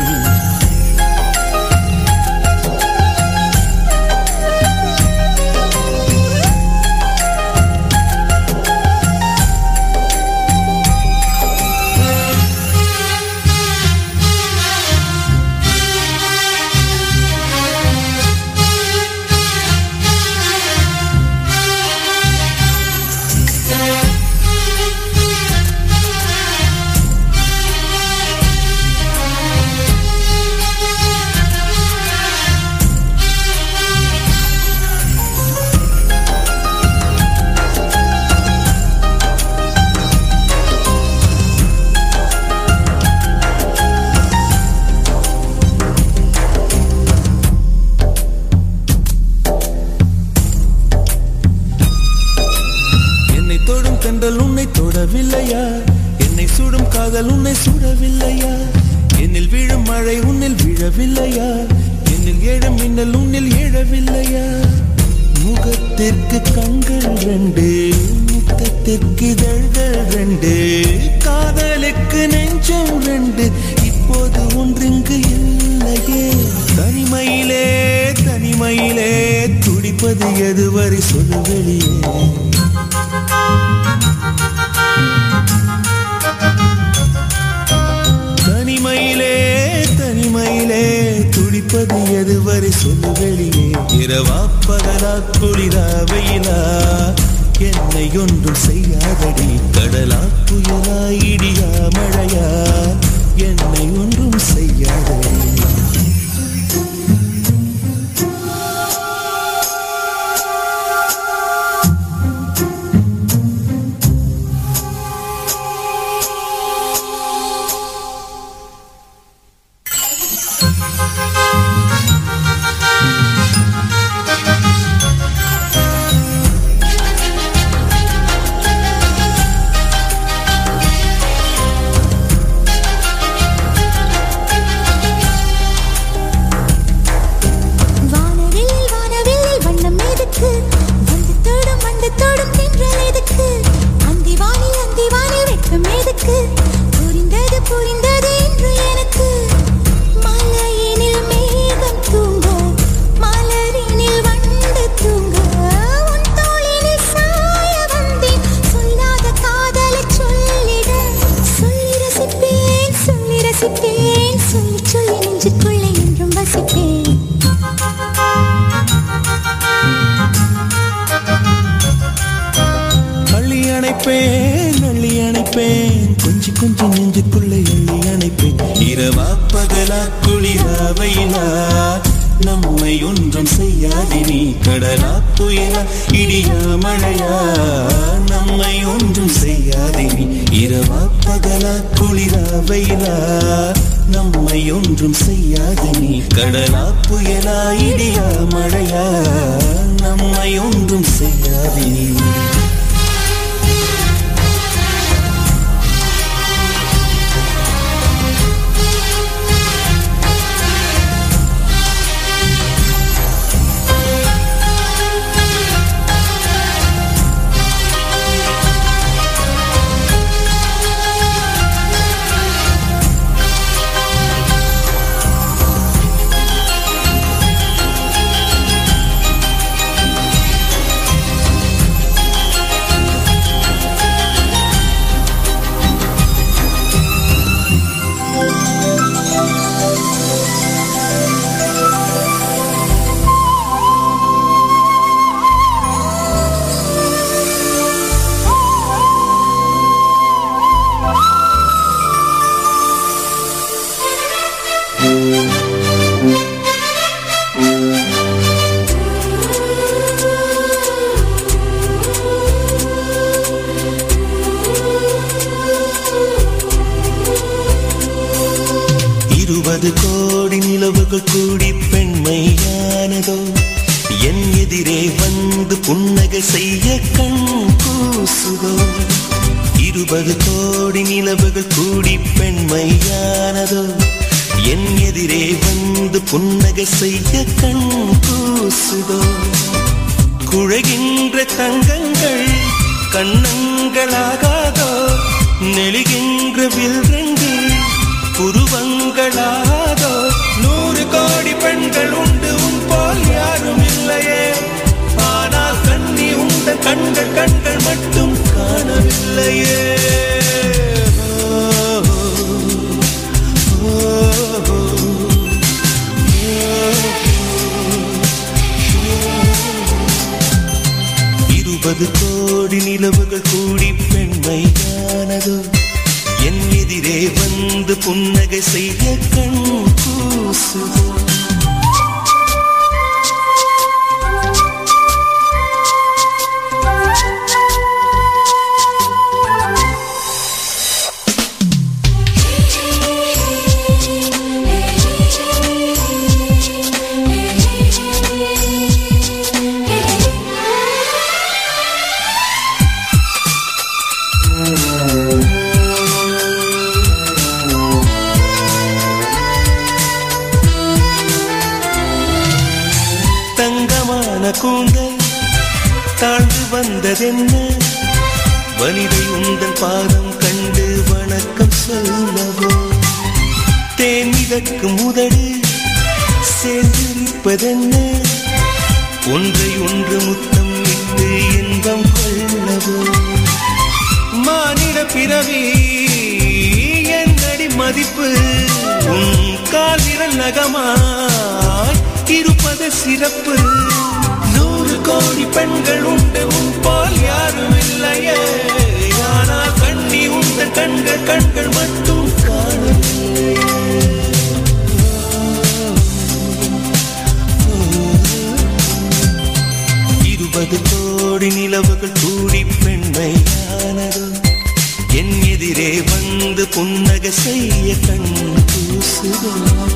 என்னை தொடும் தென்றல் உன்னை தொடவில்லையா என்னை சுடும் காதல் உன்னை சுடவில்லையா என்னில் விழும் மழை உன்னில் விழவில்லையா என்னில் ஏழும் மின்னல் உன்னில் எழவில்லையா முகத்திற்கு கண்கள் ரெண்டு முத்தத்திற்கு இதழ்கள் ரெண்டு காதலுக்கு நெஞ்சம் ரெண்டு இப்போது ஒன்றிங்கு இல்லையே தனிமையிலே தனிமையிலே துடிப்பது எதுவரை சொல்லு வெளியே தனிமையிலே தனிமையிலே துடிப்பது எதுவரை சொல்லு வெளியே இரவா பகலா குளிரா வெயிலா என்னை ஒன்றும் செய்யாதடி கடலா புயலா இடியா மழையா என்னை ஒன்றும் செய்யாதடி வானவில் வானவில் வண்ணம் எதுக்கு வந்து தொடும் வந்து தொடும் தென்றல் எதுக்கு அந்தி வானில் அந்தி வானில் வெட்கம் எதுக்கு புரிந்தது புரிந்தது என்று எனக்கு மலையினில் மேகம் தூங்க மலரினில் வண்டு தூங்க உன் தோளினில் சாய வந்தேன் சொல்லாத காதலை சொல்லிட சொல்லி ரசிப்பேன் சொல்லி ரசிப்பேன் சொல்லி சொல்லி நெஞ்சுக்குள்ளே என்றும் வசிப்பேன் அள்ளி அணைப்பேன் அள்ளி அணைப்பேன் கொஞ்சி கொஞ்சி நெஞ்சுக்குள்ளே அள்ளி அணைப்பேன் இரவா பகலா குளிரா வெயிலா நம்மை ஒன்றும் செய்யாதே நீ கடலா புயலா இடியா மழையா நம்மை ஒன்றும் செய்யாதே நீ இரவா பகலா குளிரா வெயிலா நம்மை ஒன்றும் செய்யாதே நீ கடலா புயலா இடியா மழையா நம்மை ஒன்றும் செய்யாதே நீ இருபது கோடி நிலவுகள் கூடி பெண்மையானதோ என் எதிரே வந்து புன்னகை செய்ய கண் கூசுதோ இருபது கோடி நிலவுகள் கூடி பெண்மையானதோ என் எதிரே வந்து புன்னகை செய்ய கண் கூசுதோ குழைகின்ற தங்கங்கள் கண்ணங்களாகாதோ நெளிகின்ற வில்ரெண்டு புருவங்களாதோ நூறு கோடி பெண்கள் உண்டு உன் போல் யாரும் இல்லையே ஆனால் கண்ணி உந்த கண்கள் கண்கள் மட்டும் காணவில்லையே ஓ, ஓ, ஓ. இருபது கோடி நிலவுகள் கூடி பெண்மையானதோ என் எதிரே வந்து புன்னகை செய்ய கண் கூசுதோ தங்கமான கூந்தல் தாழ்ந்து வந்ததென்ன வனிதை உந்தன் பாதம் கண்டு வணக்கம் சொல்லவோ தேன் மிதக்கும் உதடு சேர்ந்திருப்பதென்ன ஒன்றை ஒன்று முத்தம் இட்டு இன்பம் கொள்ளவோ மானிட பிறவி என்னடி மதிப்பு உன் கால் விரல் நகமாய் இருப்பது சிறப்பு நூறு கோடி பெண்கள் உண்டு உன் போல் யாரும் இல்லையே ஆனால் கண்ணி உந்த கண்கள் கண்கள் மட்டும் காணவில்லையே இருபது கோடி நிலவுகள் கூடி பெண்மையானதோ என் எதிரே வந்து புன்னகை செய்ய கண் கூசுதோ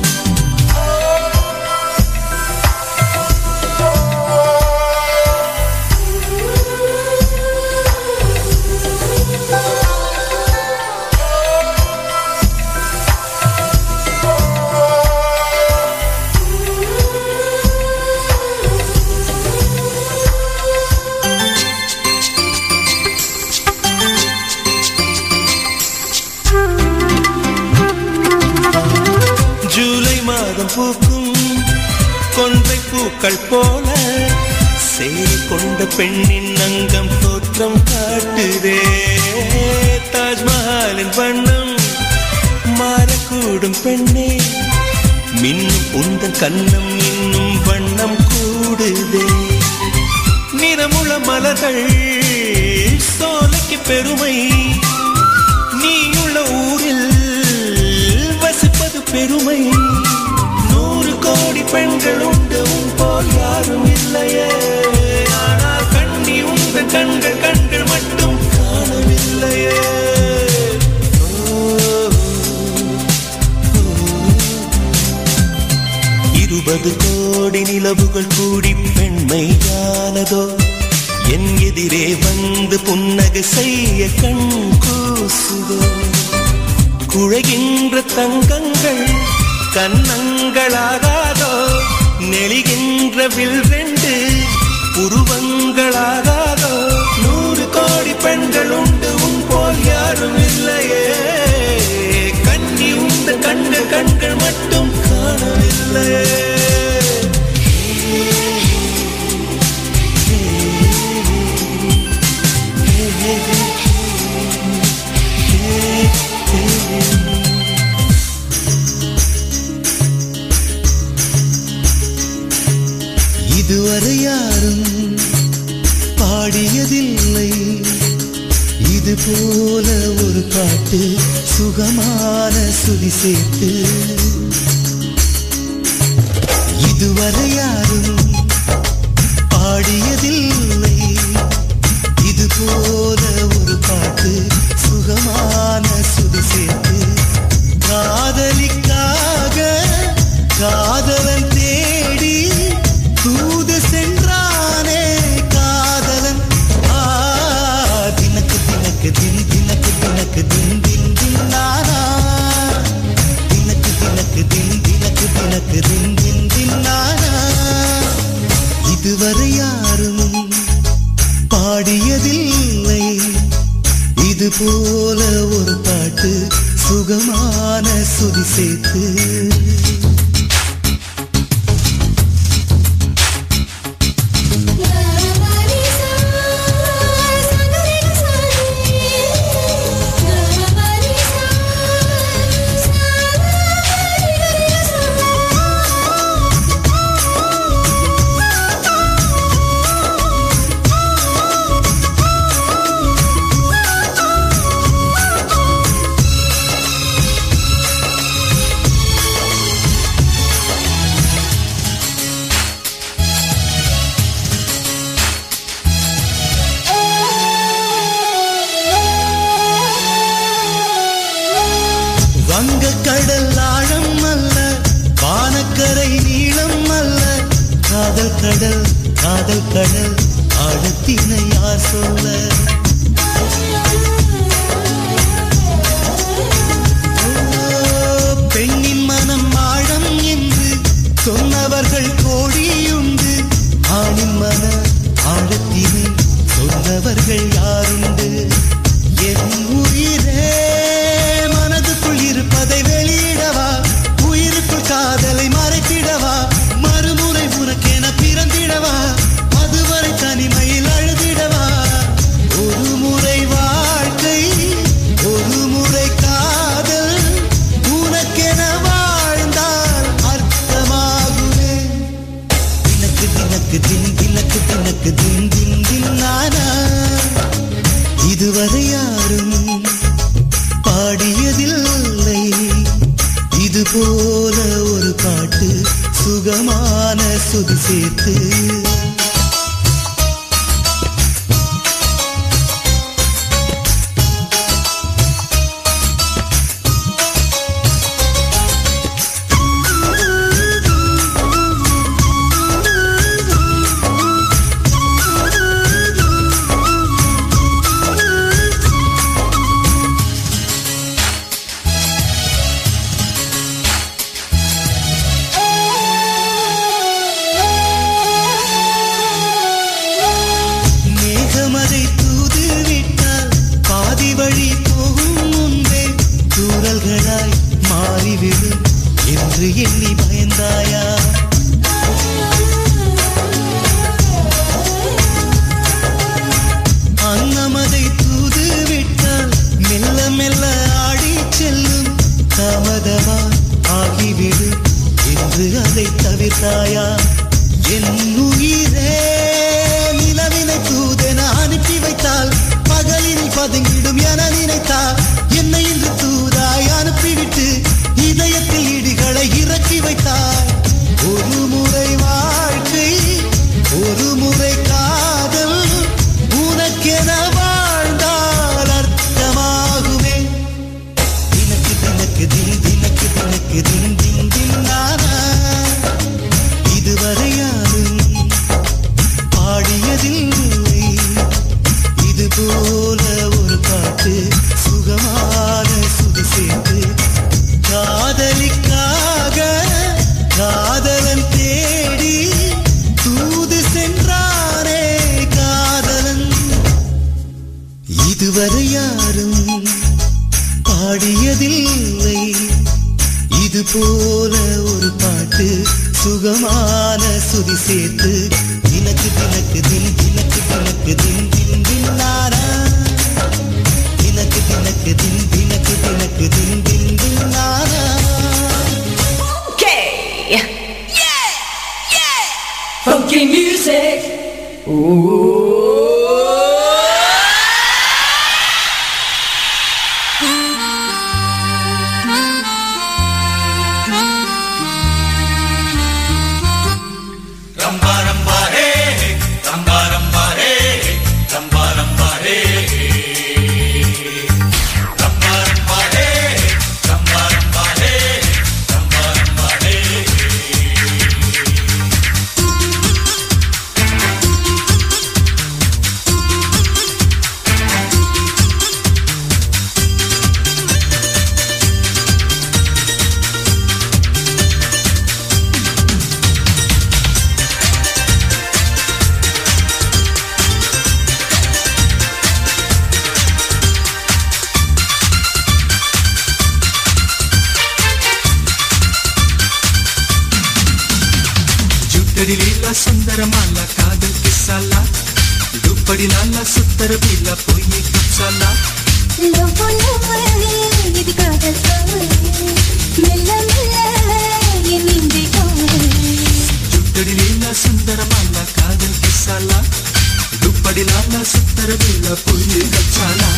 ஜூலை மாதம் பூக்கும் கொன்றை பூக்கள் போல சேரி கொண்ட பெண்ணின் அங்கம் தோற்றம் காட்டுதே தாஜ்மஹாலின் வண்ணம் மாறக்கூடும் பெண்ணே மின்னும் உந்தன் கண்ணம் இன்னும் வண்ணம் கூடுதே நிறமுள மலர்கள் சோலைக்கு பெருமை நீயுள்ள ஊரில் வசிப்பது பெருமை நூறு கோடி பெண்கள் உண்டு உன் போல் யாரும் இல்லையே ஆனால் கண்ணி உந்த கண்கள் கண்கள் மட்டும் காணவில்லையே இருபது கோடி நிலவுகள் கூடி பெண்மையானதோ என் எதிரே வந்து புன்னகை செய்ய கண் கூசுதோ குழைகின்ற தங்கங்கள் கன்னங்களாகாதோ நெளிகின்ற வில் ரெண்டு புருவங்களாகாதோ நூறு கோடி பெண்கள் உண்டு உன் போல் யாரும் இல்லையே கண்ணி உந்த கண்கள் கண்கள் மட்டும் காணவில்லையே இதுவரை யாரும் பாடியதில்லை இது போல ஒரு பாட்டு சுகமான சுதி சேர்த்து இதுவரை யாரும் பாடியதில்லை இது போல ஒரு பாட்டு சுகமான சுதி சேர்த்து காதலிக்காக சேர்த்து வங்க கடல் ஆழம் அல்ல வானக்கரை நீளம் அல்ல காதல் கடல் காதல் கடல் ஆழத்தினை யார் சொல்ல ஓ, பெண்ணின் மனம் ஆழம் என்று சொன்னவர்கள் கோடியுண்டு ஆணின் மன ஆழத்தினை சொன்னவர்கள் யாருண்டு என் உயிரே மனதுக்குள் இருப்பதை வெளியிடவா உயிருக்குள் காதலை மறைத்திடவா மறுமுறை உனக்கென பிறந்திடவா அதுவரை தனிமையில் அழுதிடவா ஒரு முறை வாழ்க்கை ஒரு முறை காதல் உனக்கென வாழ்ந்தால் அர்த்தமாகுமே தினக்கு தினக்கு தின் தினக்கு தினக்கு தின் தின் தின் நானா இதுவரை யாரும் பாடியதில்லை இது போல ஒரு பாட்டு சுகமான சுதி சேர்த்து மேகமதை தூது விட்டால் பாதி வழி போகும் முன்பே தூரல்களாய் மாறிவிடும் என்று எண்ணி பயந்தாயா அன்னமதை தூது விட்டால் மெல்ல மெல்ல ஆடி செல்லும் தாமதமா ஆகிவிடும் என்று அதை தவிர்த்தாயா என் உயிரே நிலவினை தூதென அனுப்பி வைத்தால் பகலில் பதுங்கிடும் என நினைத்தால் என்னை இன்று தூதாய் அனுப்பிவிட்டு இதயத்தில் இடிகளை இறக்கி வைத்தாய் ஒரு முறை வாழ்க்கை ஒரு முறை காதல் உனக்கென வாழ்ந்தால் அர்த்தமாகுமே தினக்கு தினக்கு தின் தினக்கு தினக்கு தின் தின் தின் நானா இதுவரை யாரும் பாடியதில்லை இது போல ஒரு பாட்டு சுகமான சுதி சேர்த்து காதலிக்காக காதலன் தேடி தூது சென்றானே காதலன் இதுவரை யாரும் பாடியதில்லை இது போல ஒரு பாட்டு சுகமான சுதி சேர்த்து தினக்கு தினக்கு தின் தினக்கு தினக்கு தின் தின் தின் நானா தினக்கு தினக்கு தின் தினக்கு தினக்கு தின் தின் தின் நானா Funky music. ரம்பா ரம்பா ஹே ரம்பா ரம்பா ஹே ரம்பா ரம்பா ஹே ரம்பா ரம்பா ஹே ரம்பா ரம்பா ஹே ரம்பா ரம்பா ஹே Thank சுட்டடி லீலா சுந்தரமாலா காதல் கிஸ்ஸாலா துப்படி லாலா சுத்தர பீலா பொய் குச்சாலா லவ் லவ் இது காதல் கவலை மெல்ல மெல்ல என் நெஞ்சை கவலை சுட்டடி லீலா சுந்தரமாலா காதல் கிஸ்ஸாலா துப்படி லாலா சுத்தர பீலா பொய் குச்சாலா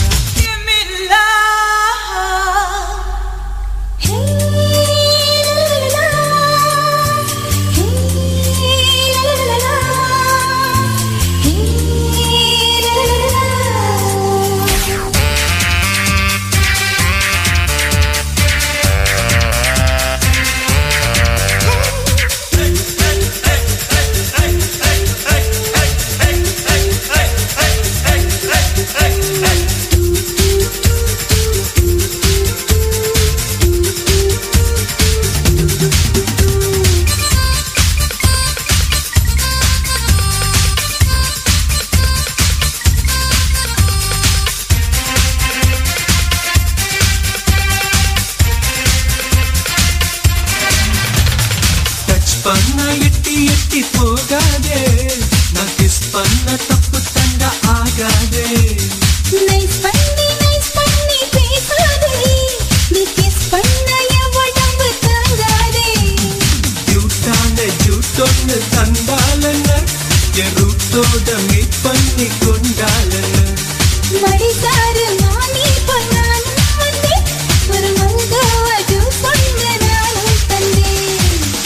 டச் பண்ண எட்டி எட்டி போகாதே நான் கிஸ் பண்ண தப்பு தண்ட ஆகாதே நைஸ் பண்ணி நைஸ் பண்ணி பேசாதே நீ கிஸ் பண்ண என் உடம்பு தாங்காதே கியூட்டான ஜூட்டொன்னு தந்தாலன என் ரூட்டோட மீட் பண்ணி கொண்டாலன மடிசாரு மானி பொன்னானும் வந்தே ஒரு மல்கோவ ஜூஸ் ஒன்று நானும் தந்தேன்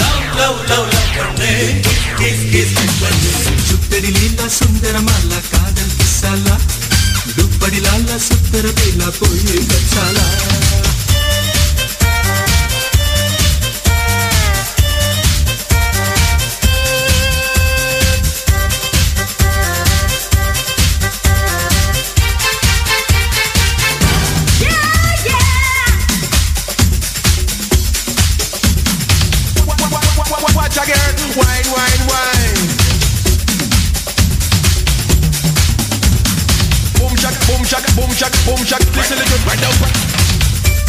சுட்டடி லீலா சுந்தரமாலா காதல் கிஸ்ஸாலா துப்படி லாலா சுத்தர பீலா போய் கச்சாலா Watch again, wine, wine, wine. Boom shack, boom shack, boom shack, boom shack. Listen, little right now.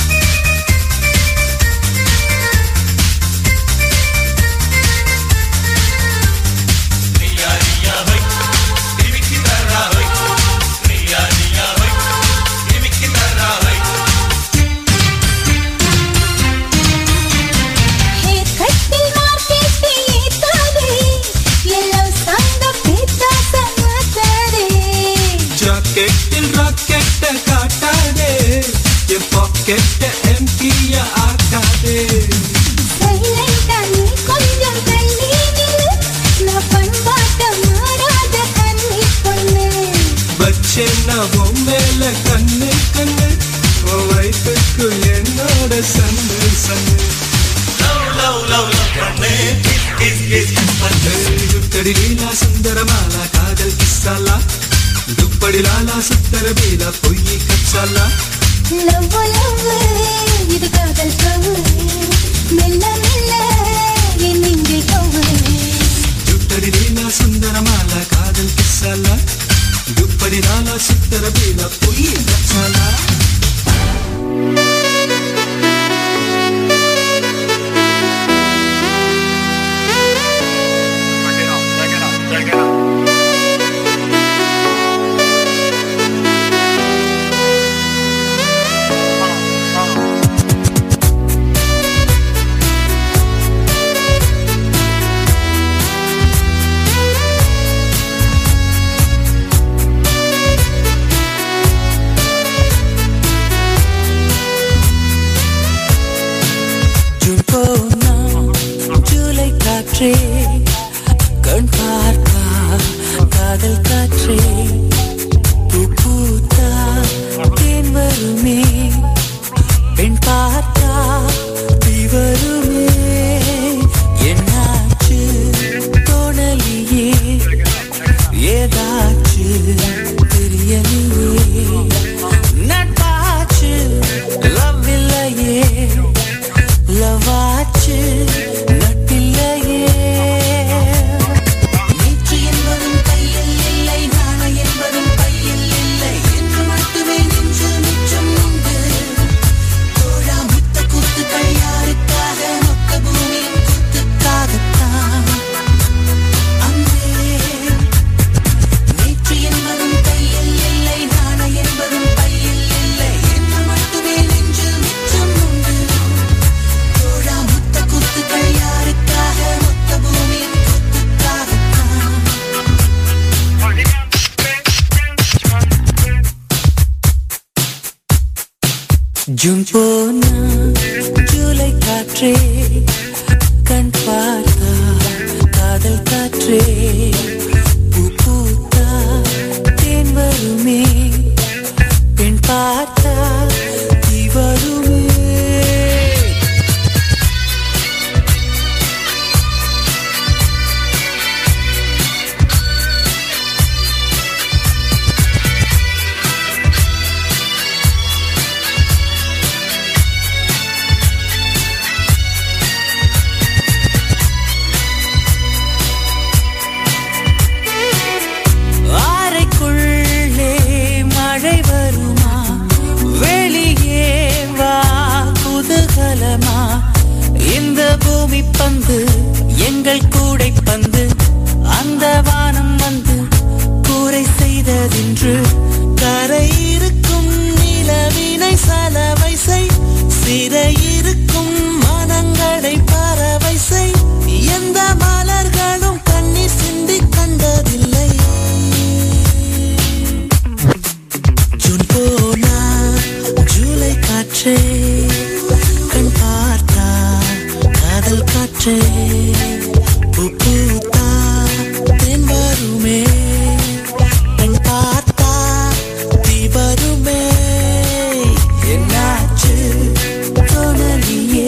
Hair கட்டில் மார்க்கெட்டை ஏத்தாதே எல்லாம் சங்க பேச்சாச மாத்தாதே ஜாக்கெட்டில் ராக்கெட்ட காட்டாதே என் பாக்கெட்ட எம்டிய ஆக்காதே சைலண்டா நீ கொஞ்சம் தள்ளி நில்லு நான் பண்பாட்ட மாறாத கண்ணி பொண்ணு வச்சேன்னா உன் மேல கண்ணு கண்ணு உன் வயிற்றுக்கு என்னோட சன்னு சன்னு யுத்தடி லீலா சுந்தரமாலா காதல் கிஸ்ஸாலா துப்படி லாலா சுத்தர பீலா பொய் கச்சாலா லவ் லவ் இது காதல் கவலை மெல்ல மெல்ல என் நெஞ்சை கவலை யுத்தடி லீலா சுந்தரமாலா காதல் கிஸ்ஸாலா துப்படி லாலா சுத்தர பீலா பொய் கச்சாலா ஜூன் போனா ஜூலை காற்றே கண் பார்த்தா காதல் காற்றே பூ பூத்தா தேன் வருமே பெண் பார்த்தா தீ வருமே என்னாச்சு தோணலியே ஏதாச்சு தெரியலையே நட்பாச்சு லவ் இல்லையே லவாச்சு நட்டில்லையே நேற்று என்பதும் கையில் இல்லை நாளை என்பதும் கையில் இல்லை என்று மட்டுமே நெஞ்சில் மிச்சம் உண்டு தோழா முத்த கூத்துக்கள் யாருக்காக மொத்த பூமியின் கூத்துக்காகத்தான் போனா ஜூலை காற்றே கண் பார்த்தா காதல் காற்றே பூ பூத்தா தேன் வருமே பெண் பார்த்தா தீ வருமே அறைக்குள்ளே மழை வருமா வெளியே வா குதூகலமா இந்த பூமி பந்து எங்கள் கூடை பந்து அந்த வானம் வந்து கூரை செய்ததென்று கரை இருக்கும் நிலவினை சலவை செய் சிறை இருக்கும் மனங்களை பறவை செய் எந்த மலர்களும் கண்ணீர் சிந்தி கண்டதில்லை ஜூன் போனா ஜூலை காற்றே கண் பார்த்தா காதல் காற்றே பூ பூத்தா தென் வருமே பெண் பார்த்தா தீ வருமே என்னாச்சு தோணலியே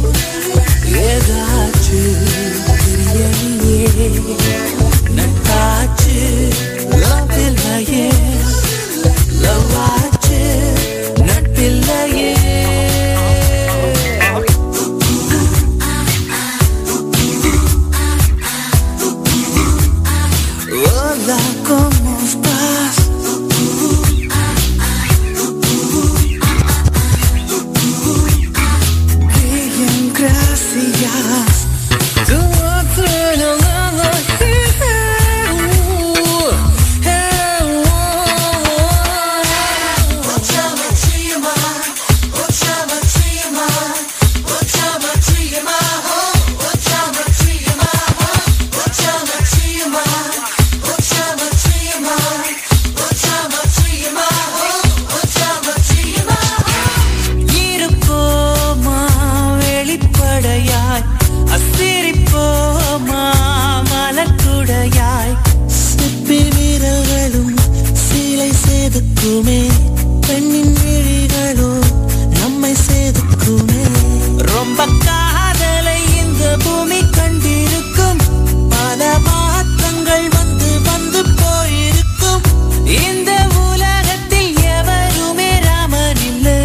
ஏதாச்சு தெரியலையே நட்டாச்சு love இல்லையே love ஆச்சு நட்பில்லையே Hola, ¿cómo estás? Bien, gracias. இருப்போமா வெளிப்படையாய் அசிரிப்போமா மலக்குடையாய் சிப்பி வீரர்களும் சீலை சேதுக்குமே பெண்ணின் விழிகளோ நம்மை சேதுக்குமே ரொம்ப காதலை இந்த பூமி கண்டிருக்கும் பல மாற்றங்கள் வந்து வந்து போயிருக்கும் இந்த உலகத்தில் எவருமே ராமன் இல்லை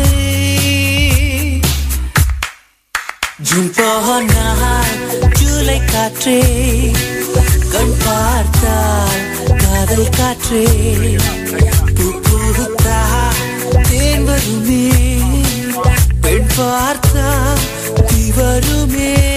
ஜூன் போனால் ஜூலை காற்றே கண் பார்த்தால் காதல் காற்றே பூ பூத்தா தேன் வருமே பெண் பார்த்தா தீ வருமே